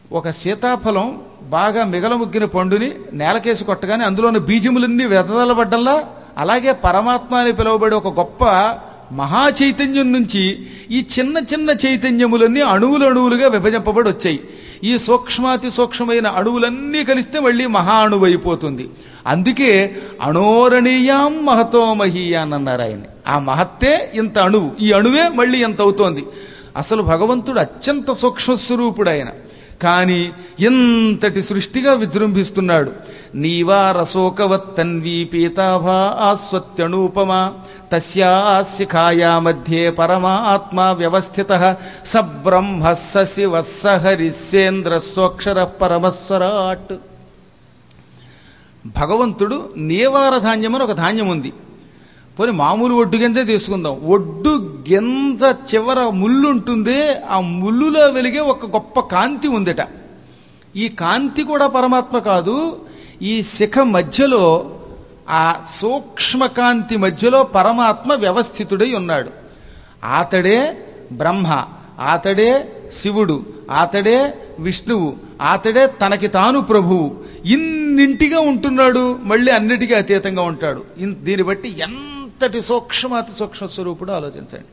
ఒక సీతాఫలం బాగా మిగలముగ్గిన పండుని నేలకేసి కొట్టగానే అందులోని బీజములన్నీ వెదలబడ్డల్లా అలాగే పరమాత్మ అని పిలువబడే ఒక గొప్ప మహా చైతన్యం నుంచి ఈ చిన్న చిన్న చైతన్యములన్నీ అణువులు అణువులుగా విభజింపబడి వచ్చాయి ఈ సూక్ష్మాతి సూక్ష్మమైన అణువులన్నీ కలిస్తే మళ్ళీ మహా అణువు అయిపోతుంది అందుకే అణోరణీయాం మహతో మహీయాన్ అన్నారు ఆయన ఆ మహత్తే ఇంత అణువు ఈ అణువే మళ్ళీ ఎంత అవుతోంది అసలు భగవంతుడు అత్యంత సూక్ష్మస్వరూపుడు ఆయన కానీ ఇంతటి సృష్టిగా విజృంభిస్తున్నాడు నీవా రసోకవత్తన్వీ పీతాభా ఆస్వత్యణూపమా తస్యాశిఖాయా మధ్యే పరమాత్మ వ్యవస్థిత స బ్రహ్మ స శివ స హరిసేంద్ర సోక్షర పరమస్వరాట్ భగవంతుడు నీవార ధాన్యం అని ఒక ధాన్యం ఉంది పోనీ మామూలు ఒడ్డు గింజ తీసుకుందాం ఒడ్డు గింజ చివర ముళ్ళు ఉంటుందే ఆ ముళ్ళులో వెలిగే ఒక గొప్ప కాంతి ఉందట ఈ కాంతి కూడా పరమాత్మ కాదు ఈ శిఖ మధ్యలో ఆ సూక్ష్మకాంతి మధ్యలో పరమాత్మ వ్యవస్థితుడై ఉన్నాడు ఆతడే బ్రహ్మ ఆతడే శివుడు ఆతడే విష్ణువు ఆతడే తనకి తాను ప్రభువు ఇన్నింటిగా ఉంటున్నాడు మళ్ళీ అన్నిటికీ అతీతంగా ఉంటాడు ఇన్- దీన్ని బట్టి ఎంతటి సూక్ష్మాతి సూక్ష్మ స్వరూపుడు ఆలోచించండి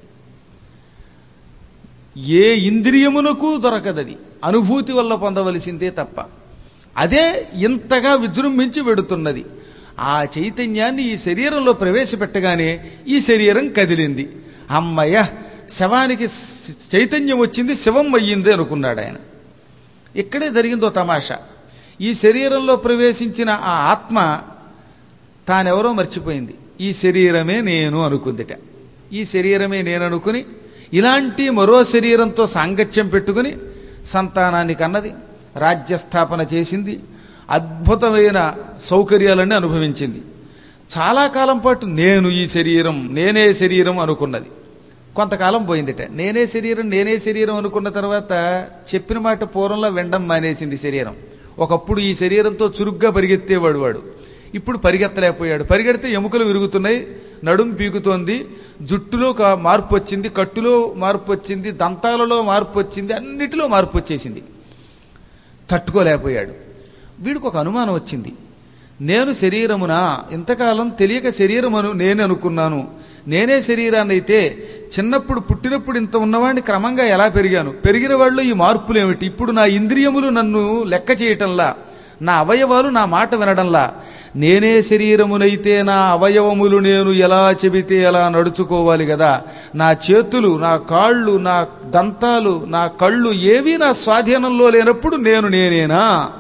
ఏ ఇంద్రియమునకు దొరకదది అనుభూతి వల్ల పొందవలసిందే తప్ప అదే ఇంతగా విజృంభించి వెడుతున్నది ఆ చైతన్యాన్ని ఈ శరీరంలో ప్రవేశపెట్టగానే ఈ శరీరం కదిలింది అమ్మయ్య శవానికి స్- చైతన్యం వచ్చింది శవం అయ్యింది అనుకున్నాడు ఆయన ఇక్కడే జరిగిందో తమాషా ఈ శరీరంలో ప్రవేశించిన ఆ ఆత్మ తానెవరో మర్చిపోయింది ఈ శరీరమే నేను అనుకుందిట ఈ శరీరమే నేను అనుకుని ఇలాంటి మరో శరీరంతో సాంగత్యం పెట్టుకుని సంతానాన్ని కన్నది రాజ్యస్థాపన చేసింది అద్భుతమైన సౌకర్యాలన్నీ అనుభవించింది చాలా కాలం పాటు నేను ఈ శరీరం నేనే శరీరం అనుకున్నది కొంతకాలం పోయిందిట నేనే శరీరం నేనే శరీరం అనుకున్న తర్వాత చెప్పిన మాట పూర్వంలో వెండం మానేసింది శరీరం ఒకప్పుడు ఈ శరీరంతో చురుగ్గా పరిగెత్తేవాడు వాడు ఇప్పుడు పరిగెత్తలేకపోయాడు పరిగెడితే ఎముకలు విరుగుతున్నాయి నడుం పీకుతోంది జుట్టులో ఒక మార్పు వచ్చింది కట్టులో మార్పు వచ్చింది దంతాలలో మార్పు వచ్చింది అన్నిటిలో మార్పు వచ్చేసింది తట్టుకోలేకపోయాడు వీడికి ఒక అనుమానం వచ్చింది నేను శరీరమునా ఇంతకాలం తెలియక శరీరమను నేను అనుకున్నాను నేనే శరీరాన్ని అయితే చిన్నప్పుడు పుట్టినప్పుడు ఇంత ఉన్నవాడిని క్రమంగా ఎలా పెరిగాను పెరిగిన వాళ్ళు ఈ మార్పులు ఏమిటి ఇప్పుడు నా ఇంద్రియములు నన్ను లెక్క చేయటంలా నా అవయవాలు నా మాట వినడంలా నేనే శరీరమునైతే నా అవయవములు నేను ఎలా చెబితే ఎలా నడుచుకోవాలి కదా నా చేతులు నా కాళ్ళు నా దంతాలు నా కళ్ళు ఏవీ నా స్వాధీనంలో లేనప్పుడు నేను నేనేనా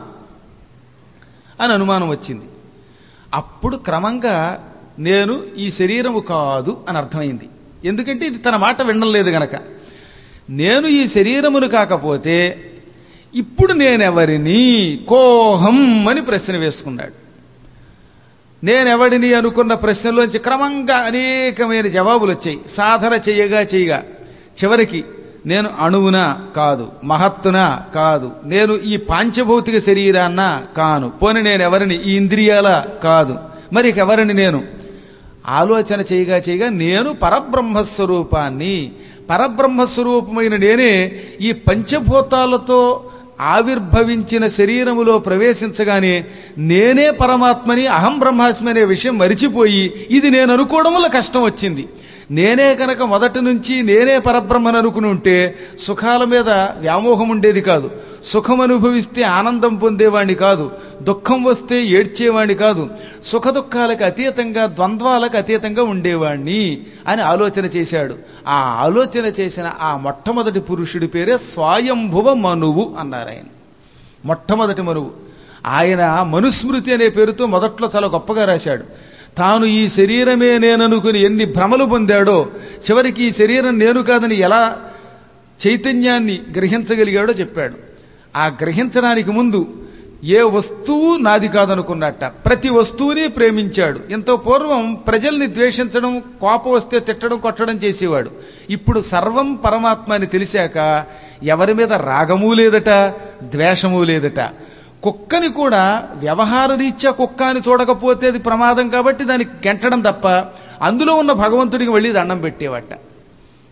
అని అనుమానం వచ్చింది అప్పుడు క్రమంగా నేను ఈ శరీరము కాదు అని అర్థమైంది ఎందుకంటే ఇది తన మాట వినడం లేదు గనక నేను ఈ శరీరమును కాకపోతే ఇప్పుడు నేనెవరిని కోహం అని ప్రశ్న వేసుకున్నాడు నేనెవడిని అనుకున్న ప్రశ్నలోంచి క్రమంగా అనేకమైన జవాబులు వచ్చాయి సాధన చేయగా చేయగా చివరికి నేను అణువునా కాదు మహత్తునా కాదు నేను ఈ పాంచభౌతిక శరీరాన్న కాను పోని నేను ఎవరిని ఈ ఇంద్రియాల కాదు మరి ఇక ఎవరిని నేను ఆలోచన చేయగా చేయగా నేను పరబ్రహ్మస్వరూపాన్ని పరబ్రహ్మస్వరూపమైన నేనే ఈ పంచభూతాలతో ఆవిర్భవించిన శరీరములో ప్రవేశించగానే నేనే పరమాత్మని అహం బ్రహ్మాస్మి అనే విషయం మరిచిపోయి ఇది నేను అనుకోవడం వల్ల కష్టం వచ్చింది నేనే కనుక మొదటి నుంచి నేనే పరబ్రహ్మను అనుకుని ఉంటే సుఖాల మీద వ్యామోహం ఉండేది కాదు సుఖం అనుభవిస్తే ఆనందం పొందేవాణ్ణి కాదు దుఃఖం వస్తే ఏడ్చేవాణ్ణి కాదు సుఖ దుఃఖాలకు అతీతంగా ద్వంద్వాలకు అతీతంగా ఉండేవాణ్ణి అని ఆలోచన చేశాడు ఆ ఆలోచన చేసిన ఆ మొట్టమొదటి పురుషుడి పేరే స్వయంభువ మనువు అన్నారు ఆయన మొట్టమొదటి మనువు ఆయన మనుస్మృతి అనే పేరుతో మొదట్లో చాలా గొప్పగా రాశాడు తాను ఈ శరీరమే నేననుకుని ఎన్ని భ్రమలు పొందాడో చివరికి ఈ శరీరం నేను కాదని ఎలా చైతన్యాన్ని గ్రహించగలిగాడో చెప్పాడు ఆ గ్రహించడానికి ముందు ఏ వస్తువు నాది కాదనుకున్నట్ట ప్రతి వస్తువుని ప్రేమించాడు ఎంతో పూర్వం ప్రజల్ని ద్వేషించడం కోపం వస్తే తిట్టడం కొట్టడం చేసేవాడు ఇప్పుడు సర్వం పరమాత్మ అని తెలిసాక ఎవరి మీద రాగము లేదట ద్వేషము లేదట కుక్కని కూడా వ్యవహార రీత్యా కుక్క అని చూడకపోతే అది ప్రమాదం కాబట్టి దానికి గెంటడం తప్ప అందులో ఉన్న భగవంతుడికి వెళ్ళి దండం పెట్టేవట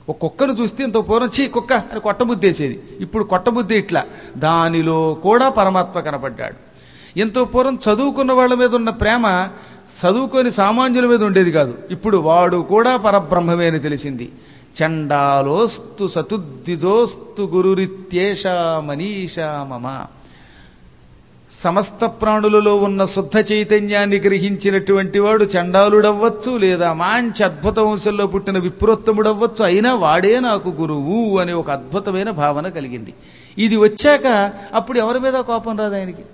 ఒక కుక్కను చూస్తే ఇంత పూర్వం చీ కుక్క అని కొట్టబుద్ధి వేసేది ఇప్పుడు కొట్టబుద్ధి ఇట్లా దానిలో కూడా పరమాత్మ కనపడ్డాడు ఎంతో పూర్వం చదువుకున్న వాళ్ళ మీద ఉన్న ప్రేమ చదువుకొని సామాన్యుల మీద ఉండేది కాదు ఇప్పుడు వాడు కూడా పరబ్రహ్మమే అని తెలిసింది చండాలోస్తు సతుద్దిదోస్తు గురురిత్యేష మనీషా మమ సమస్త ప్రాణులలో ఉన్న శుద్ధ చైతన్యాన్ని గ్రహించినటువంటి వాడు చండాలుడవ్వచ్చు లేదా మంచి అద్భుత వంశంలో పుట్టిన విప్రోత్తముడవ్వచ్చు అయినా వాడే నాకు గురువు అనే ఒక అద్భుతమైన భావన కలిగింది ఇది వచ్చాక అప్పుడు ఎవరి మీద కోపం రాదు ఆయనకి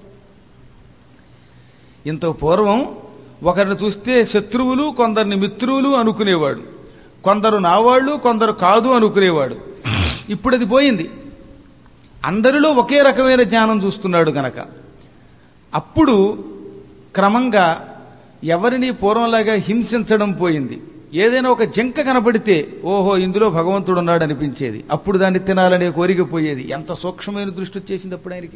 ఇంత పూర్వం ఒకరిని చూస్తే శత్రువులు కొందరిని మిత్రువులు అనుకునేవాడు కొందరు నావాళ్ళు కొందరు కాదు అనుకునేవాడు ఇప్పుడు అది పోయింది అందరిలో ఒకే రకమైన జ్ఞానం చూస్తున్నాడు గనక అప్పుడు క్రమంగా ఎవరిని పూర్వంలాగా హింసించడం పోయింది ఏదైనా ఒక జింక కనపడితే ఓహో ఇందులో భగవంతుడు ఉన్నాడు అనిపించేది అప్పుడు దాన్ని తినాలనే కోరిక పోయేది ఎంత సూక్ష్మమైన దృష్టి వచ్చేసింది అప్పుడు ఆయనకి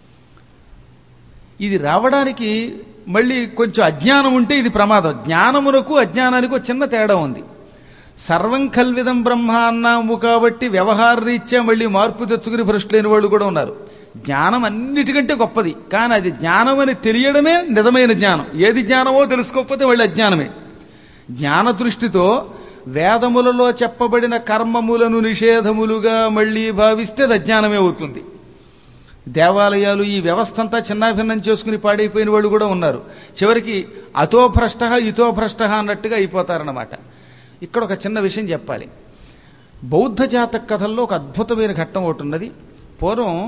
ఇది రావడానికి మళ్ళీ కొంచెం అజ్ఞానం ఉంటే ఇది ప్రమాదం జ్ఞానమునకు అజ్ఞానానికి ఒక చిన్న తేడా ఉంది సర్వం కల్విదం బ్రహ్మ అన్నాము కాబట్టి వ్యవహార రీత్యా మళ్ళీ మార్పు తెచ్చుకుని భ్రష్టులైన వాళ్ళు కూడా ఉన్నారు జ్ఞానం అన్నిటికంటే గొప్పది కానీ అది జ్ఞానం అని తెలియడమే నిజమైన జ్ఞానం ఏది జ్ఞానమో తెలుసుకోకపోతే మళ్ళీ అజ్ఞానమే జ్ఞాన దృష్టితో వేదములలో చెప్పబడిన కర్మములను నిషేధములుగా మళ్ళీ భావిస్తే అది అజ్ఞానమే అవుతుంది దేవాలయాలు ఈ వ్యవస్థ అంతా చిన్నాభిన్నం చేసుకుని పాడైపోయిన వాళ్ళు కూడా ఉన్నారు చివరికి అతో భ్రష్ట ఇతో భ్రష్ట అన్నట్టుగా అయిపోతారన్నమాట ఇక్కడ ఒక చిన్న విషయం చెప్పాలి బౌద్ధ జాతక కథల్లో ఒక అద్భుతమైన ఘట్టం ఒకటి ఉన్నది పూర్వం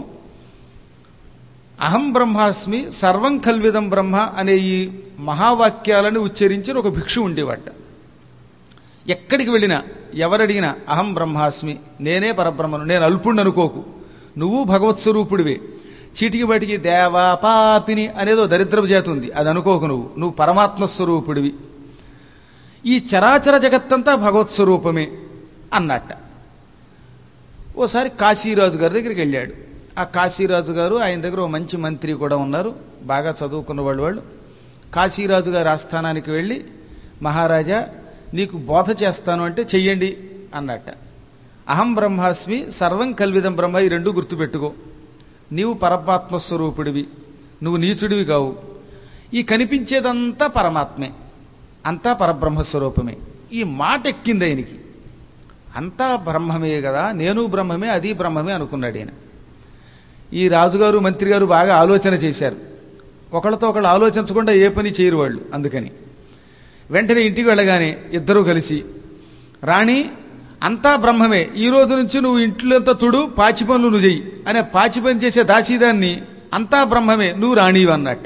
అహం బ్రహ్మాస్మి సర్వం కల్విదం బ్రహ్మ అనే ఈ మహావాక్యాలను ఉచ్చరించిన ఒక భిక్షు ఉండేవాట ఎక్కడికి వెళ్ళినా ఎవరడిగినా అహం బ్రహ్మాస్మి నేనే పరబ్రహ్మను నేను అల్పుణ్ణి అనుకోకు నువ్వు భగవత్ స్వరూపుడివే చీటికి బయటికి దేవా పాపిని అనేదో దరిద్రపు జాతి ఉంది అది అనుకోకు నువ్వు నువ్వు పరమాత్మ స్వరూపుడివి ఈ చరాచర జగత్తంతా భగవత్ స్వరూపమే అన్నట్ట ఓసారి కాశీరాజు గారి దగ్గరికి వెళ్ళాడు ఆ కాశీరాజు గారు ఆయన దగ్గర ఓ మంచి మంత్రి కూడా ఉన్నారు బాగా చదువుకున్న వాళ్ళు వాళ్ళు కాశీరాజు గారి ఆస్థానానికి వెళ్ళి మహారాజా నీకు బోధ చేస్తాను అంటే చెయ్యండి అన్నట్ట అహం బ్రహ్మాస్మి సర్వం కల్విదం బ్రహ్మ ఈ రెండు గుర్తుపెట్టుకో నీవు పరమాత్మ స్వరూపుడివి నువ్వు నీచుడివి కావు ఈ కనిపించేదంతా పరమాత్మే అంతా పరబ్రహ్మస్వరూపమే ఈ మాట ఎక్కింది ఆయనకి అంతా బ్రహ్మమే కదా నేను బ్రహ్మమే అది బ్రహ్మమే అనుకున్నాడు ఈయన ఈ రాజుగారు మంత్రి గారు బాగా ఆలోచన చేశారు ఒకళ్ళతో ఒకళ్ళు ఆలోచించకుండా ఏ పని చేయరు వాళ్ళు అందుకని వెంటనే ఇంటికి వెళ్ళగానే ఇద్దరూ కలిసి రాణి అంతా బ్రహ్మమే ఈ రోజు నుంచి నువ్వు ఇంట్లో తుడు పాచి పనులు నువ్వు చెయ్యి అనే పాచి పని చేసే దాసీదాన్ని అంతా బ్రహ్మమే నువ్వు రాణివి అన్నట్ట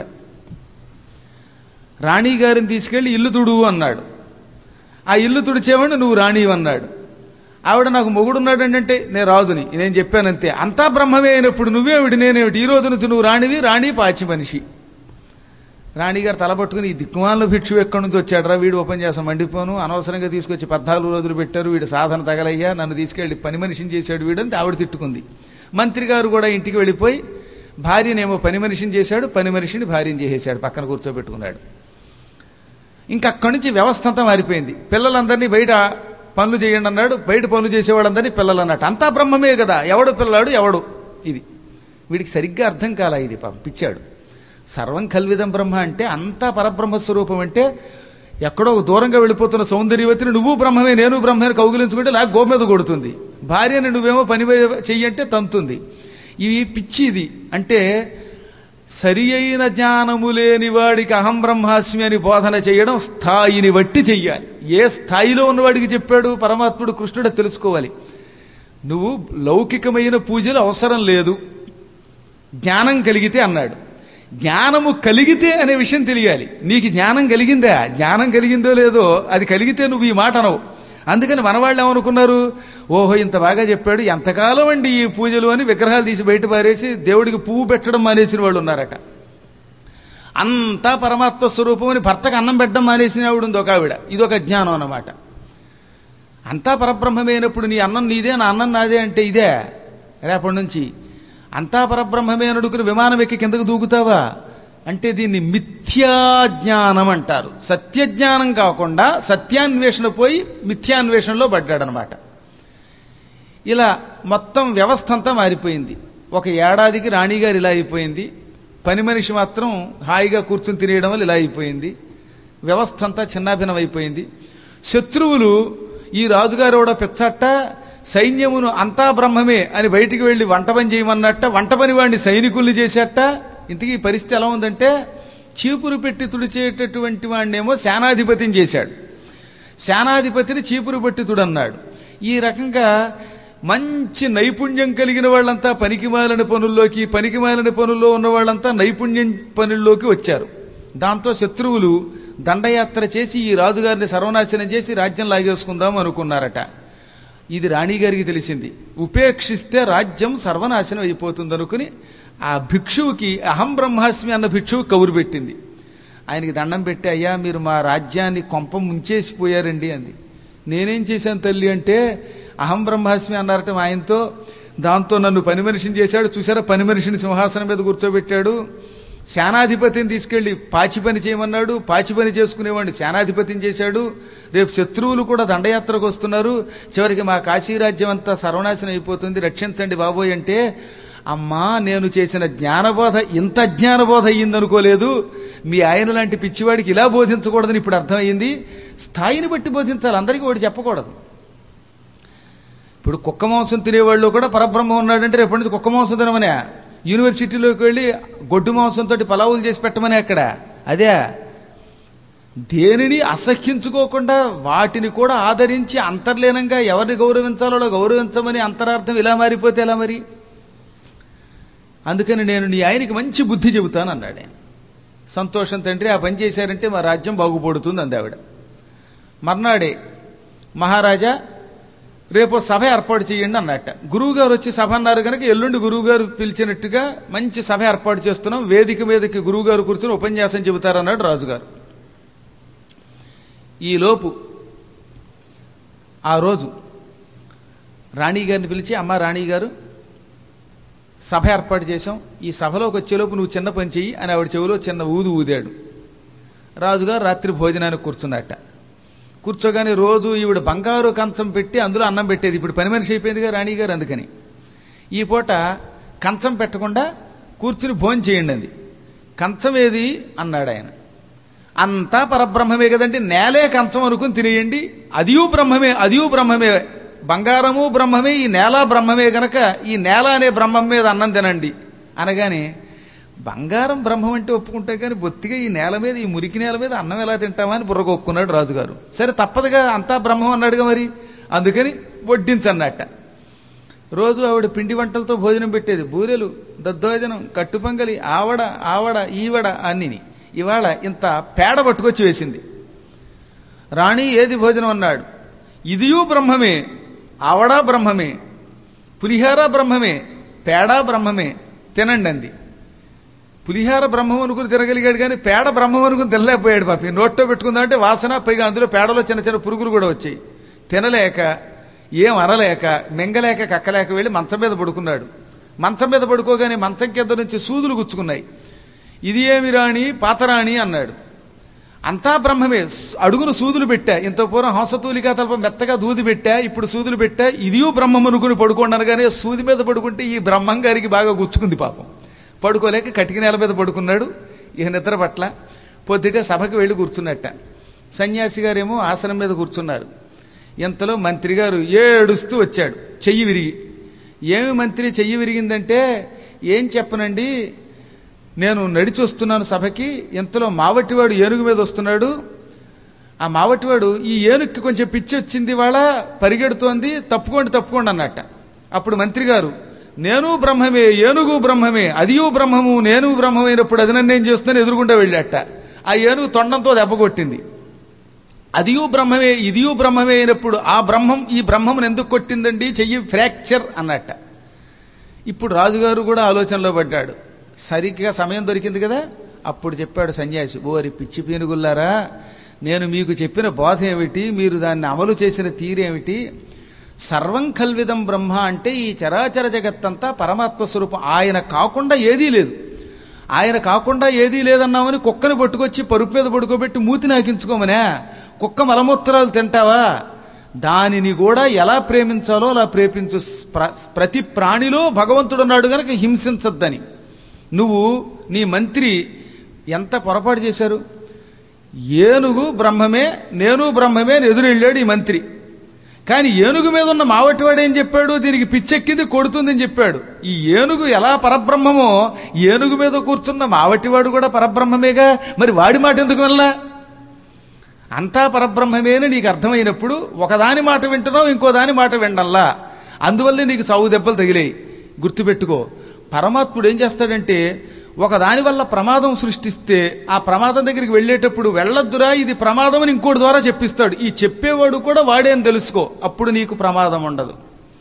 రాణి గారిని తీసుకెళ్లి ఇల్లు తుడు అన్నాడు ఆ ఇల్లు తుడిచేవాడిని నువ్వు రాణివి అన్నాడు ఆవిడ నాకు మొగుడున్నాడు అంటే నేను రాజుని నేను చెప్పానంతే అంతా బ్రహ్మమే అయినప్పుడు నువ్వేమిటి నేనేమిటి ఈ రోజు నుంచి నువ్వు రాణివి రాణి పాచి మనిషి రాణిగారు తలపట్టుకుని ఈ దిక్కుమాల భిక్షు ఎక్కడి నుంచి వచ్చాడరా వీడు ఓపెన్ చేస్తాం మండిపోను అనవసరంగా తీసుకొచ్చి పద్నాలుగు రోజులు పెట్టారు వీడు సాధన తగలయ్యా నన్ను తీసుకెళ్లి పని మనిషిని చేశాడు వీడు అని ఆవిడ తిట్టుకుంది మంత్రి గారు కూడా ఇంటికి వెళ్ళిపోయి భార్యనేమో పని మనిషిని చేశాడు పని మనిషిని భార్యని చేసేశాడు పక్కన కూర్చోబెట్టుకున్నాడు ఇంకా అక్కడి నుంచి వ్యవస్థ అంతా మారిపోయింది పిల్లలందరినీ బయట పనులు చేయండి అన్నాడు బయట పనులు చేసేవాళ్ళందరినీ పిల్లలు అన్నట్టు అంతా బ్రహ్మమే కదా ఎవడు పిల్లాడు ఎవడు ఇది వీడికి సరిగ్గా అర్థం కాల ఇది పాపం పిచ్చాడు సర్వం కల్విదం బ్రహ్మ అంటే అంతా పరబ్రహ్మ స్వరూపం అంటే ఎక్కడో దూరంగా వెళ్ళిపోతున్న సౌందర్యవతిని నువ్వు బ్రహ్మమే నేను బ్రహ్మని కౌగిలించుకుంటే లేక గో మీద కొడుతుంది భార్యని నువ్వేమో పని చెయ్యంటే తంతుంది ఇవి పిచ్చిది అంటే సరి అయిన జ్ఞానము లేని వాడికి అహం బ్రహ్మాస్మి అని బోధన చేయడం స్థాయిని బట్టి చెయ్యాలి ఏ స్థాయిలో ఉన్నవాడికి చెప్పాడు పరమాత్ముడు కృష్ణుడు తెలుసుకోవాలి నువ్వు లౌకికమైన పూజలు అవసరం లేదు జ్ఞానం కలిగితే అన్నాడు జ్ఞానము కలిగితే అనే విషయం తెలియాలి నీకు జ్ఞానం కలిగిందా జ్ఞానం కలిగిందో లేదో అది కలిగితే నువ్వు ఈ మాట అనవు అందుకని మనవాళ్ళు ఏమనుకున్నారు ఓహో ఇంత బాగా చెప్పాడు ఎంతకాలం అండి ఈ పూజలు అని విగ్రహాలు తీసి బయట పారేసి దేవుడికి పువ్వు పెట్టడం మానేసిన వాళ్ళు ఉన్నారట అంతా పరమాత్మ స్వరూపం అని భర్తకు అన్నం పెట్టడం మానేసిన ఆవిడ ఉంది ఒక ఆవిడ ఇది ఒక జ్ఞానం అన్నమాట అంతా పరబ్రహ్మమైనప్పుడు నీ అన్నం నీదే నా అన్నం నాదే అంటే ఇదే రేపటి నుంచి అంతా పరబ్రహ్మమే అడుగుని విమానం ఎక్కి కిందకు దూకుతావా అంటే దీన్ని మిథ్యాజ్ఞానం అంటారు సత్యజ్ఞానం కాకుండా సత్యాన్వేషణ పోయి మిథ్యాన్వేషణలో పడ్డాడనమాట ఇలా మొత్తం వ్యవస్థ అంతా మారిపోయింది ఒక ఏడాదికి రాణిగారు ఇలా అయిపోయింది పని మనిషి మాత్రం హాయిగా కూర్చుని తినేయడం వల్ల ఇలా అయిపోయింది వ్యవస్థ అంతా చిన్నాభిన్నం అయిపోయింది శత్రువులు ఈ రాజుగారు కూడా పిచ్చట్ట సైన్యమును అంతా బ్రహ్మమే అని బయటికి వెళ్ళి వంట పని చేయమన్నట్ట వంట పని వాడిని సైనికుల్ని చేసేట ఇంతకీ ఈ పరిస్థితి ఎలా ఉందంటే చీపురు పెట్టి తుడిచేటటువంటి వాడినేమో సేనాధిపతిని చేశాడు సేనాధిపతిని చీపురు పట్టితుడు అన్నాడు ఈ రకంగా మంచి నైపుణ్యం కలిగిన వాళ్ళంతా పనికిమాలిన పనుల్లోకి పనికిమాలిన పనుల్లో ఉన్న వాళ్ళంతా నైపుణ్యం పనుల్లోకి వచ్చారు దాంతో శత్రువులు దండయాత్ర చేసి ఈ రాజుగారిని సర్వనాశనం చేసి రాజ్యం లాగేసుకుందాం అనుకున్నారట ఇది రాణిగారికి తెలిసింది ఉపేక్షిస్తే రాజ్యం సర్వనాశనం అయిపోతుంది అనుకుని ఆ భిక్షువుకి అహం బ్రహ్మాస్మి అన్న భిక్షువు కబురు పెట్టింది ఆయనకి దండం పెట్టి అయ్యా మీరు మా రాజ్యాన్ని కొంప ముంచేసిపోయారండి అంది నేనేం చేశాను తల్లి అంటే అహం బ్రహ్మాస్మి అన్నారట మా ఆయనతో దాంతో నన్ను పని మనిషిని చేశాడు చూసారా పని మనిషిని సింహాసనం మీద కూర్చోబెట్టాడు సేనాధిపతిని తీసుకెళ్లి పాచి పని చేయమన్నాడు పాచి పని చేసుకునేవాడిని సేనాధిపతిని చేశాడు రేపు శత్రువులు కూడా దండయాత్రకు వస్తున్నారు చివరికి మా కాశీరాజ్యం అంతా సర్వనాశనం అయిపోతుంది రక్షించండి బాబోయ్ అంటే అమ్మా నేను చేసిన జ్ఞానబోధ ఇంత జ్ఞానబోధ అయ్యిందనుకోలేదు మీ ఆయన లాంటి పిచ్చివాడికి ఇలా బోధించకూడదని ఇప్పుడు అర్థమైంది స్థాయిని బట్టి బోధించాలి అందరికీ వాడు చెప్పకూడదు ఇప్పుడు కుక్క మాంసం తినేవాళ్ళు కూడా పరబ్రహ్మ ఉన్నాడంటే రేపటి నుంచి కుక్క మాంసం తినమనే యూనివర్సిటీలోకి వెళ్ళి గొడ్డు మాంసంతో పలావులు చేసి పెట్టమనే అక్కడ అదే దేనిని అసహ్యించుకోకుండా వాటిని కూడా ఆదరించి అంతర్లీనంగా ఎవరిని గౌరవించాలో అలా గౌరవించమని అంతరార్థం ఇలా మారిపోతే ఎలా మరి అందుకని నేను నీ ఆయనకి మంచి బుద్ధి చెబుతాను అన్నాడు ఆయన. సంతోషం తండ్రి ఆ పని చేశారంటే మా రాజ్యం బాగుపడుతుంది అంది ఆవిడ మర్నాడే మహారాజా రేపు సభ ఏర్పాటు చేయండి అన్నట్ట గురువుగారు వచ్చి సభ అన్నారు కనుక ఎల్లుండి గురువుగారు పిలిచినట్టుగా మంచి సభ ఏర్పాటు చేస్తున్నాం వేదిక మీదకి గురువుగారు కూర్చొని ఉపన్యాసం చెబుతారన్నాడు రాజుగారు ఈలోపు ఆ రోజు రాణిగారిని పిలిచి అమ్మ రాణిగారు సభ ఏర్పాటు చేశాం ఈ సభలోకి వచ్చేలోపు నువ్వు చిన్న పని చెయ్యి అని ఆవిడ చెవిలో చిన్న ఊదు ఊదాడు రాజుగారు రాత్రి భోజనానికి కూర్చున్నట్ట కూర్చోగానే రోజు ఈవిడ బంగారు కంచం పెట్టి అందులో అన్నం పెట్టేది ఇప్పుడు పని మనిషి అయిపోయిందిగా రాణిగారు అందుకని ఈ పూట కంచం పెట్టకుండా కూర్చుని భోజనం చేయండి అంది కంచం ఏది అన్నాడు ఆయన అంతా పరబ్రహ్మమే కదండి నేలే కంచం అనుకుని తినేయండి అదియూ బ్రహ్మమే అదియూ బ్రహ్మమే బంగారము బ్రహ్మమే ఈ నేల బ్రహ్మమే గనక ఈ నేల అనే బ్రహ్మం మీద అన్నం తినండి అనగానే బంగారం బ్రహ్మం అంటే ఒప్పుకుంటే కానీ బొత్తిగా ఈ నేల మీద ఈ మురికి నేల మీద అన్నం ఎలా తింటామా అని బుర్రగొక్కున్నాడు రాజుగారు సరే తప్పదుగా అంతా బ్రహ్మం అన్నాడుగా మరి అందుకని వడ్డించన్నట్ట రోజు ఆవిడ పిండి వంటలతో భోజనం పెట్టేది బూరెలు దద్దోజనం కట్టుపొంగలి ఆవడ ఆవడ ఈవడ అన్నిని ఇవాళ ఇంత పేడ పట్టుకొచ్చి వేసింది రాణి ఏది భోజనం అన్నాడు ఇదియూ బ్రహ్మమే ఆవడా బ్రహ్మమే పులిహార బ్రహ్మమే పేడ బ్రహ్మమే తినండి అంది పులిహార బ్రహ్మం అనుకుని తినగలిగాడు కానీ పేడ బ్రహ్మం అనుకుని తినలేకపోయాడు పాపి నోట్లో పెట్టుకుందామంటే వాసన పైగా అందులో పేడలో చిన్న చిన్న పురుగులు కూడా వచ్చాయి తినలేక ఏం అనలేక మింగలేక కక్కలేక వెళ్ళి మంచం మీద పడుకున్నాడు మంచం మీద పడుకోగానే మంచం కింద నుంచి సూదులు గుచ్చుకున్నాయి ఇది ఏమి రాణి పాతరాణి అన్నాడు అంతా బ్రహ్మమే స్- అడుగును సూదులు పెట్టా ఇంత పూర్వం హంసతూలిగా తలప మెత్తగా దూది పెట్టా ఇప్పుడు సూదులు పెట్టా ఇదియూ బ్రహ్మం అనుకుని పడుకోండి అనగానే సూది మీద పడుకుంటే ఈ బ్రహ్మం గారికి బాగా గుచ్చుకుంది పాపం పడుకోలేక కటిక నేల మీద పడుకున్నాడు ఇక నిద్ర పట్ల పొద్దుటే సభకు వెళ్ళి కూర్చున్నట్ట సన్యాసి గారేమో ఆసనం మీద కూర్చున్నారు ఇంతలో మంత్రి గారు ఏడుస్తూ వచ్చాడు చెయ్యి విరిగి ఏమి మంత్రి చెయ్యి విరిగిందంటే ఏం చెప్పనండి నేను నడిచి వస్తున్నాను సభకి ఇంతలో మావటివాడు ఏనుగు మీద వస్తున్నాడు ఆ మావటివాడు ఈ ఏనుగుకి కొంచెం పిచ్చి వచ్చింది వాళ్ళ పరిగెడుతోంది తప్పుకోండి తప్పుకోండి అన్నట్ట అప్పుడు మంత్రి గారు నేను బ్రహ్మమే ఏనుగు బ్రహ్మమే అదియూ బ్రహ్మము నేను బ్రహ్మమైనప్పుడు అది నన్ను ఏం చేస్తుందని ఎదురుగుండా వెళ్ళాట ఆ ఏనుగు తొండంతో దెబ్బ కొట్టింది అదియూ బ్రహ్మమే ఇదియూ బ్రహ్మమే అయినప్పుడు ఆ బ్రహ్మం ఈ బ్రహ్మం ఎందుకు కొట్టిందండి చెయ్యి ఫ్రాక్చర్ అన్నట్ట ఇప్పుడు రాజుగారు కూడా ఆలోచనలో పడ్డాడు సరిగ్గా సమయం దొరికింది కదా అప్పుడు చెప్పాడు సన్యాసి ఓరి పిచ్చి పీనుగుల్లారా నేను మీకు చెప్పిన బోధ ఏమిటి మీరు దాన్ని అమలు చేసిన తీరేమిటి సర్వం కల్విదం బ్రహ్మ అంటే ఈ చరాచర జగత్తంతా పరమాత్మ స్వరూపం ఆయన కాకుండా ఏదీ లేదు ఆయన కాకుండా ఏదీ లేదన్నామని కుక్కని పట్టుకొచ్చి పరుపు మీద పడుకోబెట్టి మూతి నాకించుకోమనే కుక్క మలమూత్రాలు తింటావా దానిని కూడా ఎలా ప్రేమించాలో అలా ప్రేమించు ప్ర- ప్రతి ప్రాణిలో భగవంతుడు ఉన్నాడు గనక హింసించద్దని నువ్వు నీ మంత్రి ఎంత పొరపాటు చేశారు ఏనుగు బ్రహ్మమే నేను బ్రహ్మమే అని ఎదురెళ్ళాడు ఈ మంత్రి కానీ ఏనుగు మీద ఉన్న మావటివాడు ఏం చెప్పాడు దీనికి పిచ్చెక్కింది కొడుతుందని చెప్పాడు ఈ ఏనుగు ఎలా పరబ్రహ్మమో ఏనుగు మీద కూర్చున్న మావటివాడు కూడా పరబ్రహ్మమేగా మరి వాడి మాట ఎందుకు వెళ్ళా అంతా పరబ్రహ్మమే అని నీకు అర్థమైనప్పుడు ఒకదాని మాట వింటున్నావు ఇంకో దాని మాట వినడంలా అందువల్లే నీకు చావు దెబ్బలు తగిలాయి గుర్తుపెట్టుకో పరమాత్ముడు ఏం చేస్తాడంటే ఒకదాని వల్ల ప్రమాదం సృష్టిస్తే ఆ ప్రమాదం దగ్గరికి వెళ్ళేటప్పుడు వెళ్ళొద్దురా ఇది ప్రమాదం అని ఇంకోటి ద్వారా చెప్పిస్తాడు ఈ చెప్పేవాడు కూడా వాడే అని తెలుసుకో అప్పుడు నీకు ప్రమాదం ఉండదు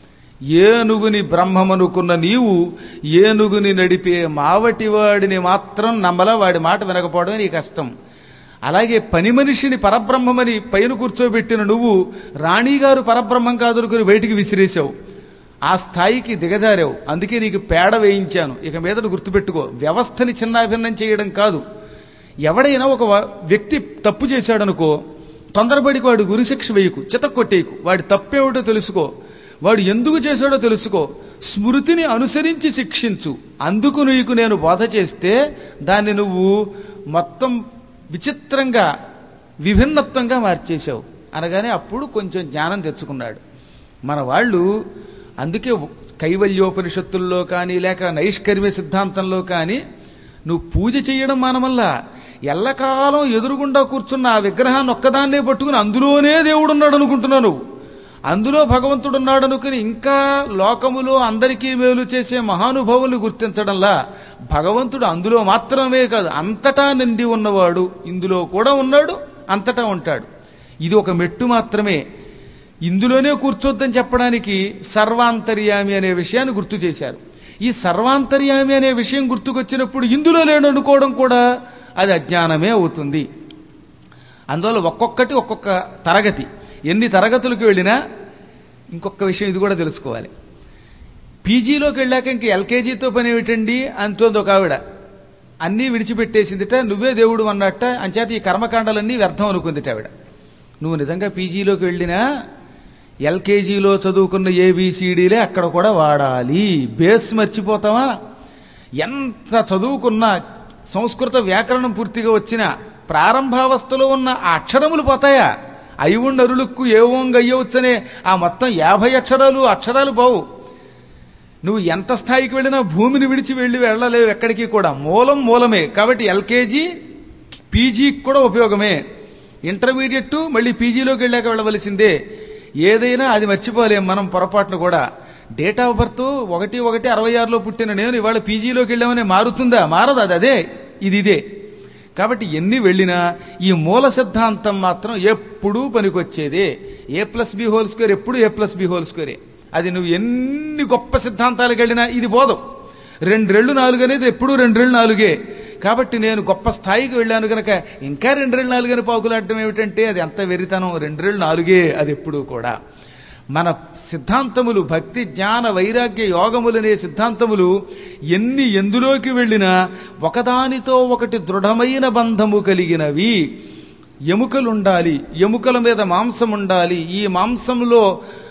ఏనుగుని బ్రహ్మమనుకున్న నీవు ఏనుగుని నడిపే మావటివాడిని మాత్రం నమ్మల వాడి మాట వినకపోవడమే నీ కష్టం అలాగే పని మనిషిని పరబ్రహ్మమని పైన కూర్చోబెట్టిన నువ్వు రాణిగారు పరబ్రహ్మం కాదనుకుని బయటికి విసిరేసావు ఆ స్థాయికి దిగజారావు అందుకే నీకు పేడ వేయించాను ఇక మీదట గుర్తుపెట్టుకో వ్యవస్థని చిన్నాభిన్నం చేయడం కాదు ఎవడైనా ఒక వ- వ్యక్తి తప్పు చేశాడనుకో తొందరపడికి వాడు గురిశిక్ష వేయకు చితక్కొట్టేయకు వాడి తప్పేమిటో తెలుసుకో వాడు ఎందుకు చేశాడో తెలుసుకో స్మృతిని అనుసరించి శిక్షించు అందుకు నీకు నేను బోధ చేస్తే దాన్ని నువ్వు మొత్తం విచిత్రంగా విభిన్నత్వంగా మార్చేశావు అనగానే అప్పుడు కొంచెం జ్ఞానం తెచ్చుకున్నాడు మన వాళ్ళు అందుకే కైవల్యోపనిషత్తుల్లో కానీ లేక నైష్కర్మ్య సిద్ధాంతంలో కానీ నువ్వు పూజ చేయడం మానమల్లా ఎల్లకాలం ఎదురుగుండా కూర్చున్న ఆ విగ్రహాన్ని ఒక్కదాన్నే పట్టుకుని అందులోనే దేవుడున్నాడు అనుకుంటున్నావు నువ్వు అందులో భగవంతుడు ఉన్నాడు అనుకుని ఇంకా లోకములో అందరికీ మేలు చేసే మహానుభావుల్ని గుర్తించడంలా భగవంతుడు అందులో మాత్రమే కాదు అంతటా నిండి ఉన్నవాడు ఇందులో కూడా ఉన్నాడు అంతటా ఉంటాడు ఇది ఒక మెట్టు మాత్రమే ఇందులోనే కూర్చోద్దని చెప్పడానికి సర్వాంతర్యామి అనే విషయాన్ని గుర్తు చేశారు ఈ సర్వాంతర్యామి అనే విషయం గుర్తుకొచ్చినప్పుడు ఇందులో లేడు అనుకోవడం కూడా అది అజ్ఞానమే అవుతుంది అందువల్ల ఒక్కొక్కటి ఒక్కొక్క తరగతి ఎన్ని తరగతులకు వెళ్ళినా ఇంకొక విషయం ఇది కూడా తెలుసుకోవాలి పీజీలోకి వెళ్ళాక ఇంక ఎల్కేజీతో పని ఏమిటండి అంతోంది ఒక ఆవిడ అన్నీ విడిచిపెట్టేసిందిట నువ్వే దేవుడు అన్నట్ట అంచేత ఈ కర్మకాండాలన్నీ వ్యర్థం అనుకుందిట ఆవిడ నువ్వు నిజంగా పీజీలోకి వెళ్ళినా ఎల్కేజీలో చదువుకున్న ఏబిసిడీలే అక్కడ కూడా వాడాలి బేస్ మర్చిపోతావా ఎంత చదువుకున్నా సంస్కృత వ్యాకరణం పూర్తిగా వచ్చిన ప్రారంభావస్థలో ఉన్న ఆ అక్షరములు పోతాయా అయ్యుండరులకు ఏవోంగ్ అయ్యవచ్చనే ఆ మొత్తం యాభై అక్షరాలు అక్షరాలు పోవు నువ్వు ఎంత స్థాయికి వెళ్ళినా భూమిని విడిచి వెళ్ళి వెళ్ళలేవు ఎక్కడికి కూడా మూలం మూలమే కాబట్టి ఎల్కేజీ పీజీకి కూడా ఉపయోగమే ఇంటర్మీడియట్ మళ్ళీ పీజీలోకి వెళ్ళాక వెళ్ళవలసిందే ఏదైనా అది మర్చిపోలేం మనం పొరపాటును కూడా డేట్ ఆఫ్ బర్త్ ఒకటి ఒకటి అరవై ఆరులో పుట్టిన నేను ఇవాళ పీజీలోకి వెళ్ళామని మారుతుందా మారదు అది అదే ఇది ఇదే కాబట్టి ఎన్ని వెళ్ళినా ఈ మూల సిద్ధాంతం మాత్రం ఎప్పుడూ పనికొచ్చేదే A plus B whole square ఎప్పుడు ఏ ప్లస్ బి హోల్ స్క్వేరే అది నువ్వు ఎన్ని గొప్ప సిద్ధాంతాలకు వెళ్ళినా ఇది బోధం రెండు రెళ్ళు నాలుగు అనేది ఎప్పుడూ రెండు రెళ్ళు నాలుగే కాబట్టి నేను గొప్ప స్థాయికి వెళ్ళాను కనుక ఇంకా రెండు రెళ్ళు నాలుగు అని పాకులాడటం ఏమిటంటే అది ఎంత వెరితనం రెండు రెళ్ళు నాలుగే అది ఎప్పుడూ కూడా మన సిద్ధాంతములు భక్తి జ్ఞాన వైరాగ్య యోగములనే సిద్ధాంతములు ఎన్ని ఎందులోకి వెళ్ళినా ఒకదానితో ఒకటి దృఢమైన బంధము కలిగినవి ఎముకలుండాలి ఎముకల మీద మాంసం ఉండాలి ఈ మాంసంలో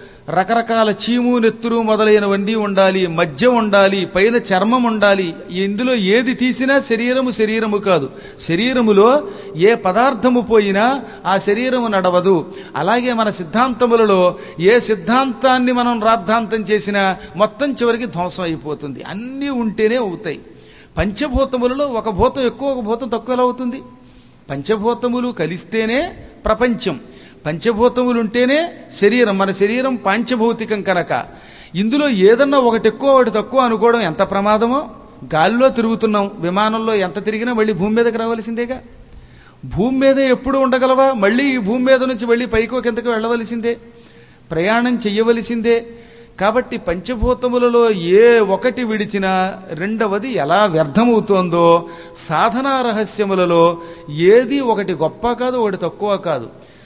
రకరకాల చీము నెత్తురు మొదలైనవన్నీ ఉండాలి మధ్య ఉండాలి పైన చర్మం ఉండాలి ఇందులో ఏది తీసినా శరీరము శరీరము కాదు శరీరములో ఏ పదార్థము పోయినా ఆ శరీరము నడవదు అలాగే మన సిద్ధాంతములలో ఏ సిద్ధాంతాన్ని మనం రాద్ధాంతం చేసినా మొత్తం చివరికి ధ్వంసం అయిపోతుంది అన్నీ ఉంటేనే అవుతాయి పంచభూతములలో ఒక భూతం ఎక్కువ ఒక భూతం తక్కువ ఎలా అవుతుంది పంచభూతములు కలిస్తేనే ప్రపంచం పంచభూతములు ఉంటేనే శరీరం మన శరీరం పాంచభౌతికం కనుక ఇందులో ఏదన్నా ఒకటి ఎక్కువ ఒకటి తక్కువ అనుకోవడం ఎంత ప్రమాదమో గాలిలో తిరుగుతున్నాం విమానంలో ఎంత తిరిగినా మళ్ళీ భూమి మీదకి రావాల్సిందేగా భూమి మీద ఎప్పుడు ఉండగలవా మళ్ళీ ఈ భూమి మీద నుంచి మళ్ళీ పైకో కిందకి వెళ్ళవలసిందే ప్రయాణం చెయ్యవలసిందే కాబట్టి పంచభూతములలో ఏ ఒకటి విడిచినా రెండవది ఎలా వ్యర్థమవుతోందో సాధనా రహస్యములలో ఏది ఒకటి గొప్ప కాదు ఒకటి తక్కువ కాదు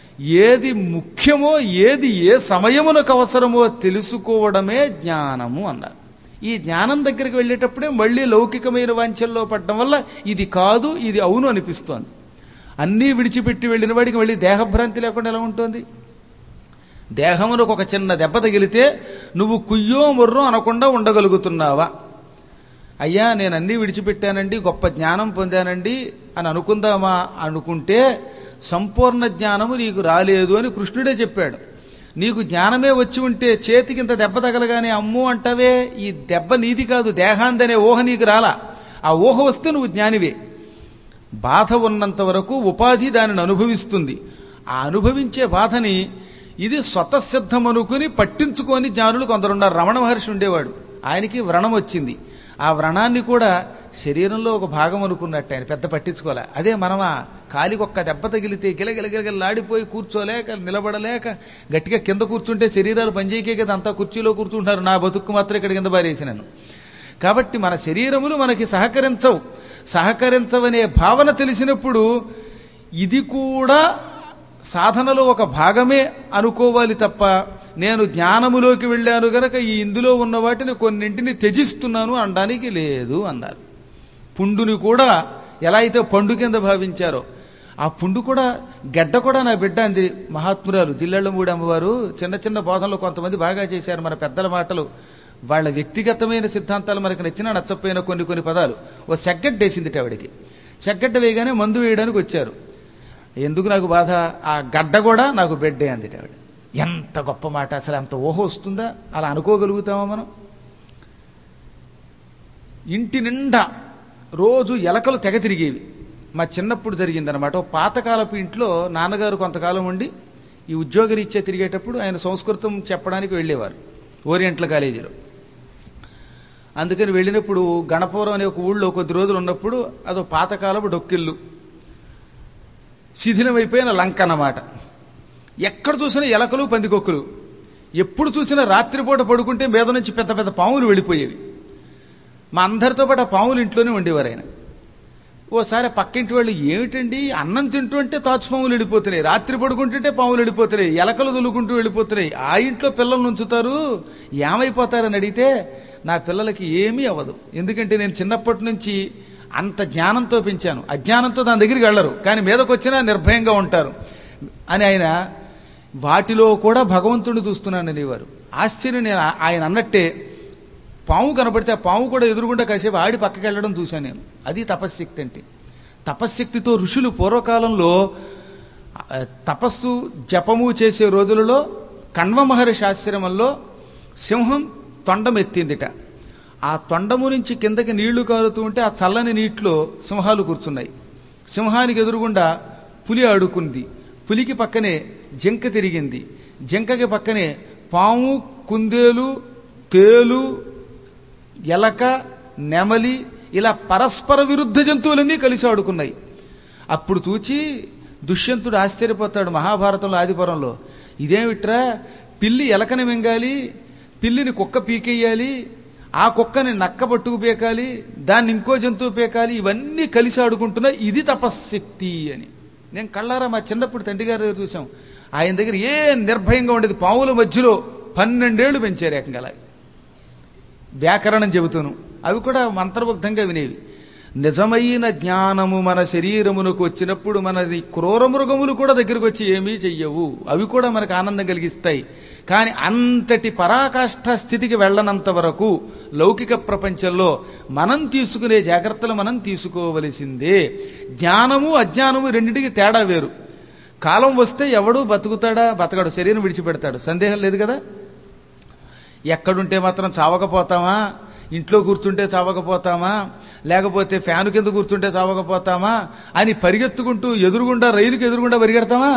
ఏది ముఖ్యమో ఏది ఏ సమయమునకు అవసరమో తెలుసుకోవడమే జ్ఞానము అన్నారు ఈ జ్ఞానం దగ్గరికి వెళ్ళేటప్పుడే మళ్ళీ లౌకికమైన వాంఛల్లో పడడం వల్ల ఇది కాదు ఇది అవును అనిపిస్తోంది అన్నీ విడిచిపెట్టి వెళ్ళిన వాడికి మళ్ళీ దేహభ్రాంతి లేకుండా ఎలా ఉంటుంది దేహమునకు ఒక చిన్న దెబ్బ తగిలితే నువ్వు కుయ్యో ముర్రో అనకుండా ఉండగలుగుతున్నావా అయ్యా నేను అన్నీ విడిచిపెట్టానండి గొప్ప జ్ఞానం పొందానండి అని అనుకుందామా అనుకుంటే సంపూర్ణ జ్ఞానము నీకు రాలేదు అని కృష్ణుడే చెప్పాడు నీకు జ్ఞానమే వచ్చి ఉంటే చేతికి ఇంత దెబ్బ తగలగానే అమ్ము అంటావే ఈ దెబ్బ నీది కాదు దేహాందనే ఊహ నీకు రాలా ఆ ఊహ వస్తే నువ్వు జ్ఞానివే బాధ ఉన్నంత వరకు ఉపాధి దానిని అనుభవిస్తుంది ఆ అనుభవించే బాధని ఇది స్వతసిద్ధం అనుకుని పట్టించుకొని జ్ఞానులు కొందరున్నారు రమణ మహర్షి ఉండేవాడు ఆయనకి వ్రణం వచ్చింది ఆ వ్రణాన్ని కూడా శరీరంలో ఒక భాగం అనుకున్నట్టు ఆయన పెద్ద పట్టించుకోలే అదే మనమా కాలికి ఒక్క దెబ్బ తగిలితే గిలగిలగిలగిలాడిపోయి కూర్చోలేక నిలబడలేక గట్టిగా కింద కూర్చుంటే శరీరాలు పనిచేయకే కదా అంతా కుర్చీలో కూర్చుంటారు నా బతుక్కు మాత్రం ఇక్కడ కింద పారేసినాను కాబట్టి మన శరీరములు మనకి సహకరించవు సహకరించవనే భావన తెలిసినప్పుడు ఇది కూడా సాధనలో ఒక భాగమే అనుకోవాలి తప్ప నేను జ్ఞానములోకి వెళ్ళాను గనక ఈ ఇందులో ఉన్న వాటిని కొన్నింటిని త్యజిస్తున్నాను అనడానికి లేదు అన్నారు పుండుని కూడా ఎలా అయితే పండు కింద భావించారో ఆ పుండు కూడా గడ్డ కూడా నా బిడ్డ అంది మహాత్మురాలు జిల్లెళ్ళమూడి అమ్మవారు చిన్న చిన్న బోధనలు కొంతమంది బాగా చేశారు మన పెద్దల మాటలు వాళ్ళ వ్యక్తిగతమైన సిద్ధాంతాలు మనకు నచ్చినా నచ్చపోయిన కొన్ని కొన్ని పదాలు ఓ సెగ్గడ్డ వేసింది ఆవిడికి సెగ్గడ్డ వేయగానే మందు వేయడానికి వచ్చారు ఎందుకు నాకు బాధ ఆ గడ్డ కూడా నాకు బెడ్డే అంది ఆవిడ ఎంత గొప్ప మాట అసలు అంత ఊహ వస్తుందా అలా అనుకోగలుగుతామా మనం ఇంటి నిండా రోజు ఎలకలు తెగ తిరిగేవి మా చిన్నప్పుడు జరిగిందనమాట ఓ పాతకాలపు ఇంట్లో నాన్నగారు కొంతకాలం ఉండి ఈ ఉద్యోగరీత్యా తిరిగేటప్పుడు ఆయన సంస్కృతం చెప్పడానికి వెళ్ళేవారు ఓరియంటల్ కాలేజీలో అందుకని వెళ్ళినప్పుడు గణపురం అనే ఒక ఊళ్ళో కొద్ది రోజులు ఉన్నప్పుడు అదో పాతకాలపు డొక్కిల్లు శిథిలమైపోయిన లంక అన్నమాట ఎక్కడ చూసినా ఎలకలు పందికొక్కులు ఎప్పుడు చూసినా రాత్రిపూట పడుకుంటే మీద నుంచి పెద్ద పెద్ద పాములు వెళ్ళిపోయేవి మా అందరితో పాటు ఆ పాములు ఇంట్లోనే ఉండేవారు ఆయన ఓసారి పక్కింటి వాళ్ళు ఏమిటండి అన్నం తింటూ అంటే తాచు పాములు వెళ్ళిపోతున్నాయి రాత్రి పడుకుంటుంటే పాములు వెళ్ళిపోతున్నాయి ఎలకలు దులుకుంటూ వెళ్ళిపోతున్నాయి ఆ ఇంట్లో పిల్లల్ని ఉంచుతారు ఏమైపోతారని అడిగితే నా పిల్లలకి ఏమీ అవ్వదు ఎందుకంటే నేను చిన్నప్పటి నుంచి అంత జ్ఞానంతో పెంచాను అజ్ఞానంతో దాని దగ్గరికి వెళ్ళరు కానీ మీదకి వచ్చినా నిర్భయంగా ఉంటారు అని ఆయన వాటిలో కూడా భగవంతుడిని చూస్తున్నాను అనేవారు ఆశ్చర్యం నేను ఆ- ఆయన అన్నట్టే పాము కనపడితే ఆ పాము కూడా ఎదురుగుండా కాసేపు ఆడి పక్కకి వెళ్ళడం చూశాను నేను అది తపశ్శక్తి అంటే తపశ్శక్తితో ఋషులు పూర్వకాలంలో ఆ, తపస్సు జపము చేసే రోజులలో కణ్వ మహర్షి ఆశ్రమంలో సింహం తొండం ఎత్తిందిట ఆ తొండము నుంచి కిందకి నీళ్లు కారుతూ ఉంటే ఆ చల్లని నీటిలో సింహాలు కూర్చున్నాయి సింహానికి ఎదురుగుండా పులి ఆడుకుంది పులికి పక్కనే జింక తిరిగింది జింకకి పక్కనే పాము కుందేలు తేలు ఎలక నెమలి ఇలా పరస్పర విరుద్ధ జంతువులన్నీ కలిసి ఆడుకున్నాయి అప్పుడు చూచి దుష్యంతుడు ఆశ్చర్యపోతాడు మహాభారతంలో ఆదిపురంలో ఇదేమిట్రా పిల్లి ఎలకని మింగాలి పిల్లిని కుక్క పీకేయాలి ఆ కుక్కని నక్క పట్టుకు పీకాలి దాన్ని ఇంకో జంతువు పీకాలి ఇవన్నీ కలిసి ఆడుకుంటున్నాయి ఇది తపశ్శక్తి అని నేను కళ్ళారా మా చిన్నప్పుడు తండ్రి గారి దగ్గర చూసాం ఆయన దగ్గర ఏ నిర్భయంగా ఉండేది పావుల మధ్యలో పన్నెండేళ్లు పెంచారు ఏకంగా అలా వ్యాకరణం చెబుతాను అవి కూడా మంత్రబుద్ధంగా వినేవి నిజమైన జ్ఞానము మన శరీరమునకు వచ్చినప్పుడు మనది క్రూర మృగములు కూడా దగ్గరకు వచ్చి ఏమీ చెయ్యవు అవి కూడా మనకు ఆనందం కలిగిస్తాయి కానీ అంతటి పరాకాష్ఠ స్థితికి వెళ్ళనంత వరకు లౌకిక ప్రపంచంలో మనం తీసుకునే జాగ్రత్తలు మనం తీసుకోవలసిందే జ్ఞానము అజ్ఞానము రెండింటికి తేడా వేరు కాలం వస్తే ఎవడు బతుకుతాడా బతకడు శరీరం విడిచిపెడతాడు సందేహం లేదు కదా ఎక్కడుంటే మాత్రం చావకపోతామా ఇంట్లో కూర్చుంటే చావకపోతామా లేకపోతే ఫ్యాను కింద కూర్చుంటే చావకపోతామా అని పరిగెత్తుకుంటూ ఎదురుగుండా రైలుకి ఎదురుగుండా పరిగెడతామా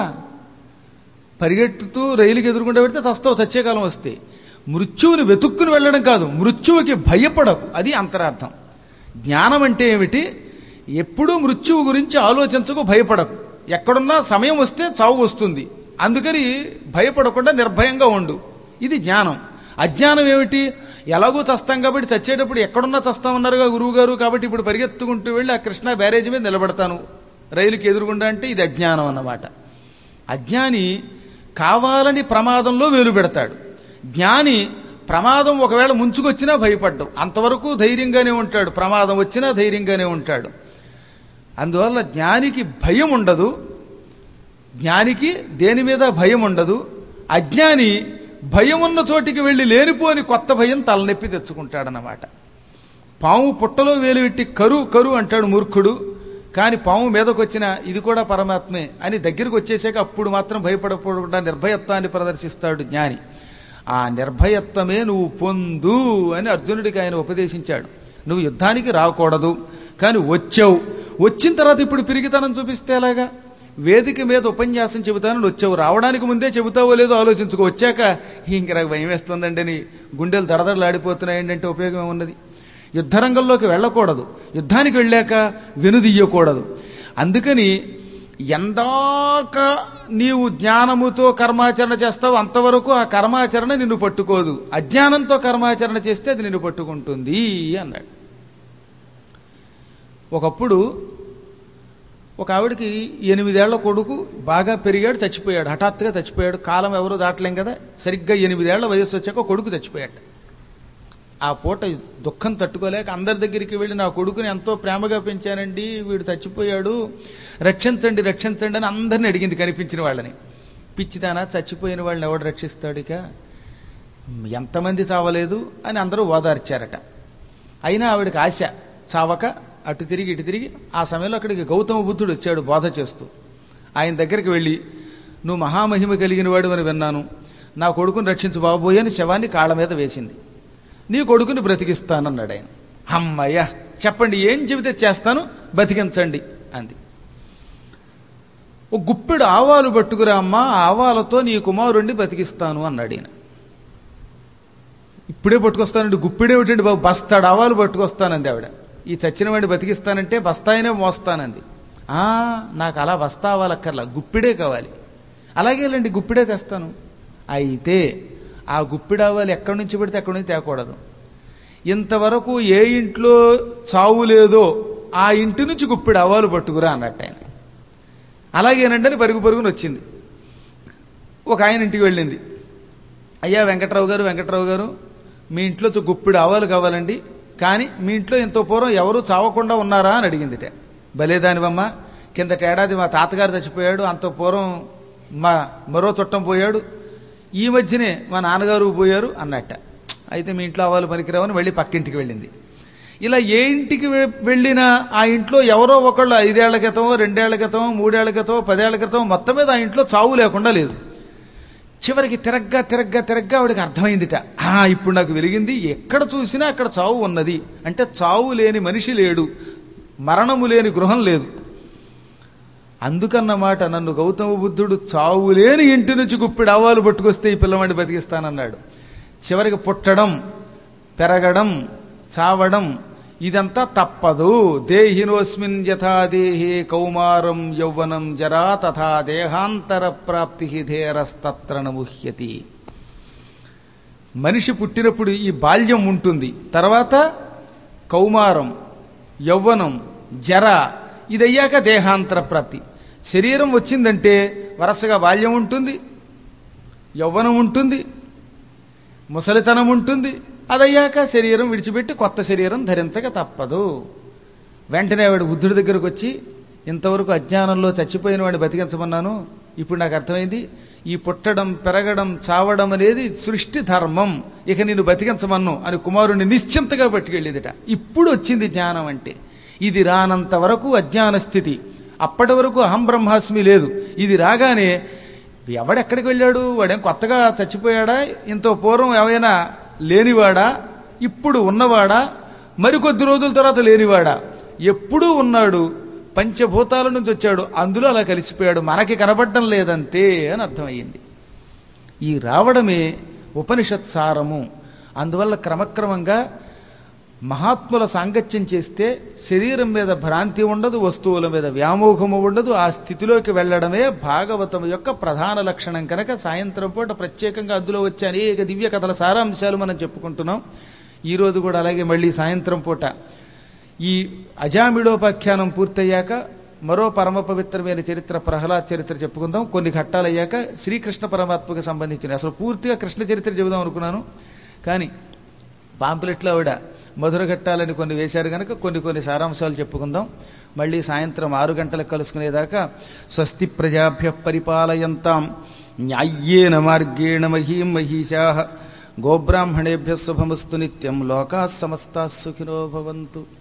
పరిగెత్తుతూ రైలుకి ఎదురుగుండా పెడితే చస్తావు చచ్చేకాలం వస్తే మృత్యువుని వెతుక్కుని వెళ్ళడం కాదు మృత్యువుకి భయపడకు అది అంతరార్థం జ్ఞానం అంటే ఏమిటి ఎప్పుడూ మృత్యువు గురించి ఆలోచించకు భయపడకు ఎక్కడున్నా సమయం వస్తే చావు వస్తుంది అందుకని భయపడకుండా నిర్భయంగా ఉండు ఇది జ్ఞానం అజ్ఞానం ఏమిటి ఎలాగో చస్తాం కాబట్టి చచ్చేటప్పుడు ఎక్కడున్నా చస్తామన్నారుగా గురువు గారు కాబట్టి ఇప్పుడు పరిగెత్తుకుంటూ వెళ్ళి ఆ కృష్ణా బ్యారేజ్ మీద నిలబడతాను రైలుకి ఎదురుగుండా అంటే ఇది అజ్ఞానం అన్నమాట అజ్ఞాని కావాలని ప్రమాదంలో వేలు పెడతాడు జ్ఞాని ప్రమాదం ఒకవేళ ముంచుకొచ్చినా భయపడ్డం అంతవరకు ధైర్యంగానే ఉంటాడు ప్రమాదం వచ్చినా ధైర్యంగానే ఉంటాడు అందువల్ల జ్ఞానికి భయం ఉండదు జ్ఞానికి దేని మీద భయం ఉండదు అజ్ఞాని భయం ఉన్న చోటికి వెళ్ళి లేనిపోని కొత్త భయం తలనొప్పి తెచ్చుకుంటాడనమాట పాము పుట్టలో వేలు పెట్టి కరు కరు అంటాడు మూర్ఖుడు కానీ పాము మీదకు వచ్చిన ఇది కూడా పరమాత్మే అని దగ్గరికి వచ్చేసాక అప్పుడు మాత్రం భయపడకుండా నిర్భయత్వాన్ని ప్రదర్శిస్తాడు జ్ఞాని ఆ నిర్భయత్వమే నువ్వు పొందు అని అర్జునుడికి ఆయన ఉపదేశించాడు నువ్వు యుద్ధానికి రాకూడదు కానీ వచ్చావు వచ్చిన తర్వాత ఇప్పుడు పిరిగితనం చూపిస్తే ఎలాగా వేదిక మీద ఉపన్యాసం చెబుతానని వచ్చావు రావడానికి ముందే చెబుతావో లేదో ఆలోచించుకో వచ్చాక ఇంక నాకు భయం వేస్తుందండి అని గుండెలు దడదడలాడిపోతున్నాయండి అంటే ఉపయోగం ఉన్నది యుద్ధరంగంలోకి వెళ్ళకూడదు యుద్ధానికి వెళ్ళాక వెనుదీయకూడదు అందుకని ఎందాక నీవు జ్ఞానముతో కర్మాచరణ చేస్తావు అంతవరకు ఆ కర్మాచరణ నిన్ను పట్టుకోదు అజ్ఞానంతో కర్మాచరణ చేస్తే అది నిన్ను పట్టుకుంటుంది అన్నాడు ఒకప్పుడు ఒక ఆవిడకి ఎనిమిదేళ్ల కొడుకు బాగా పెరిగాడు చచ్చిపోయాడు హఠాత్తుగా చచ్చిపోయాడు కాలం ఎవరు దాటలేం కదా సరిగ్గా ఎనిమిదేళ్ల వయస్సు వచ్చాక కొడుకు చచ్చిపోయాడు ఆ పూట దుఃఖం తట్టుకోలేక అందరి దగ్గరికి వెళ్ళి నా కొడుకుని ఎంతో ప్రేమగా పెంచానండి వీడు చచ్చిపోయాడు రక్షించండి రక్షించండి అని అందరిని అడిగింది కనిపించిన వాళ్ళని పిచ్చిదానా చచ్చిపోయిన వాళ్ళని ఎవడు రక్షిస్తాడు ఇక ఎంతమంది చావలేదు అని అందరూ ఓదార్చారట అయినా ఆవిడకి ఆశ చావక అటు తిరిగి ఇటు తిరిగి ఆ సమయంలో అక్కడికి గౌతమ బుద్ధుడు వచ్చాడు బోధ చేస్తూ ఆయన దగ్గరికి వెళ్ళి నువ్వు మహామహిమ కలిగిన వాడు అని విన్నాను నా కొడుకుని రక్షించు బాబోయ్ అని శవాన్ని కాళ్ళ మీద వేసింది నీ కొడుకుని బ్రతికిస్తానన్నాడు ఆయన అమ్మయ్య చెప్పండి ఏం చెబితే చేస్తాను బతికించండి అంది ఓ గుప్పెడు ఆవాలు పట్టుకురా అమ్మా ఆవాలతో నీ కుమారుణ్ణి బతికిస్తాను అన్నాడు ఈయన ఇప్పుడే పట్టుకొస్తానండి గుప్పిడేమిటండి బాబు బస్తాడు ఆవాలు పట్టుకొస్తానంది ఆవిడ ఈ చచ్చిన వాడిని బతికిస్తానంటే బస్తాయినే మోస్తానంది ఆ నాకు అలా బస్తా అవ్వాలక్కర్లా గుప్పిడే కావాలి అలాగేలేండి గుప్పిడే తెస్తాను అయితే ఆ గుప్పిడావాలి ఎక్కడి నుంచి పెడితే ఎక్కడి నుంచి తేకూడదు ఇంతవరకు ఏ ఇంట్లో చావు లేదో ఆ ఇంటి నుంచి గుప్పిడి అవ్వాలి పట్టుకురా అన్నట్టు ఆయన అలాగేనండి అని పరుగు పరుగుని వచ్చింది ఒక ఆయన ఇంటికి వెళ్ళింది అయ్యా వెంకట్రావు గారు వెంకట్రావు గారు మీ ఇంట్లో చు- గుప్పిడి ఆవాలు కావాలండి కానీ మీ ఇంట్లో ఇంత పూర్వం ఎవరు చావకుండా ఉన్నారా అని అడిగిందిట భలేదానివమ్మ కిందటి ఏడాది మా తాతగారు చచ్చిపోయాడు అంత పూర్వం మా మరో చుట్టం పోయాడు ఈ మధ్యనే మా నాన్నగారు పోయారు అన్నట్ట అయితే మీ ఇంట్లో ఆవాలు పనికిరావని వెళ్ళి పక్కింటికి వెళ్ళింది ఇలా ఏ ఇంటికి వె- వెళ్ళినా ఆ ఇంట్లో ఎవరో ఒకళ్ళు ఐదేళ్ల క్రితమో రెండేళ్ల క్రితమో మూడేళ్ల క్రితమో పదేళ్ల క్రితమో మొత్తం మీద ఆ ఇంట్లో చావు లేకుండా లేదు చివరికి తిరగ్గా తిరగ్గా తిరగ్గా ఆవిడకి అర్థమైందిట ఆ ఇప్పుడు నాకు వెలిగింది ఎక్కడ చూసినా అక్కడ చావు ఉన్నది అంటే చావు లేని మనిషి లేడు మరణము లేని గృహం లేదు అందుకన్నమాట నన్ను గౌతమ బుద్ధుడు చావు లేని ఇంటి నుంచి గుప్పిడి ఆవాలు పట్టుకొస్తే ఈ పిల్లవాడిని బతికిస్తానన్నాడు చివరికి పుట్టడం పెరగడం చావడం ఇదంతా తప్పదు దేహినోస్మిన్ యథా దేహే కౌమారం యౌవనం జరా తథా దేహాంతర ప్రాప్తి ధేరస్తత్ర నముహ్యతి మనిషి పుట్టినప్పుడు ఈ బాల్యం ఉంటుంది తర్వాత కౌమారం యౌవనం జర ఇదయ్యాక దేహాంతర ప్రాప్తి శరీరం వచ్చిందంటే వరుసగా బాల్యం ఉంటుంది యౌవనం ఉంటుంది ముసలితనం ఉంటుంది అదయ్యాక శరీరం విడిచిపెట్టి కొత్త శరీరం ధరించక తప్పదు వెంటనే వాడు బుద్ధుడి దగ్గరకు వచ్చి ఇంతవరకు అజ్ఞానంలో చచ్చిపోయిన వాడిని బతికించమన్నాను ఇప్పుడు నాకు అర్థమైంది ఈ పుట్టడం పెరగడం చావడం అనేది సృష్టి ధర్మం ఇక నేను బతికించమన్ను అని కుమారుణ్ణి నిశ్చింతగా పట్టుకెళ్ళేదిట ఇప్పుడు వచ్చింది జ్ఞానం అంటే ఇది రానంత వరకు అజ్ఞాన స్థితి అప్పటి వరకు అహం బ్రహ్మాస్మి లేదు ఇది రాగానే ఎవడెక్కడికి వెళ్ళాడు వాడేం కొత్తగా చచ్చిపోయాడా ఇంత పూర్వం ఏమైనా లేనివాడా ఇప్పుడు ఉన్నవాడా మరికొద్ది రోజుల తర్వాత లేనివాడా ఎప్పుడూ ఉన్నాడు పంచభూతాల నుంచి వచ్చాడు అందులో అలా కలిసిపోయాడు మనకి కనబడడం లేదంతే అని అర్థమయ్యింది ఈ రావడమే ఉపనిషత్ సారము అందువల్ల క్రమక్రమంగా మహాత్ముల సాంగత్యం చేస్తే శరీరం మీద భ్రాంతి ఉండదు వస్తువుల మీద వ్యామోహము ఉండదు ఆ స్థితిలోకి వెళ్ళడమే భాగవతం యొక్క ప్రధాన లక్షణం కనుక సాయంత్రం పూట ప్రత్యేకంగా అందులో వచ్చే అనేక దివ్య కథల సారాంశాలు మనం చెప్పుకుంటున్నాం ఈరోజు కూడా అలాగే మళ్ళీ సాయంత్రం పూట ఈ అజామిడోపాఖ్యానం పూర్తయ్యాక మరో పరమ పవిత్రమైన చరిత్ర ప్రహ్లాద్ చరిత్ర చెప్పుకుందాం కొన్ని ఘట్టాలయ్యాక శ్రీకృష్ణ పరమాత్మకు సంబంధించిన అసలు పూర్తిగా కృష్ణ చరిత్ర చెబుదాం అనుకున్నాను కానీ పాంపులెట్లో ఆవిడ మధుర ఘట్టాలని కొన్ని వేశారు కనుక కొన్ని కొన్ని సారాంశాలు చెప్పుకుందాం మళ్ళీ సాయంత్రం ఆరు గంటలకు కలుసుకునేదాకా స్వస్తి ప్రజాభ్య పరిపాలయంతాం న్యాయ్యేన మార్గేణ మహీం మహిషా గోబ్రాహ్మణేభ్య శుభమస్తు నిత్యం లోకా సమస్తా సుఖినో భవంతు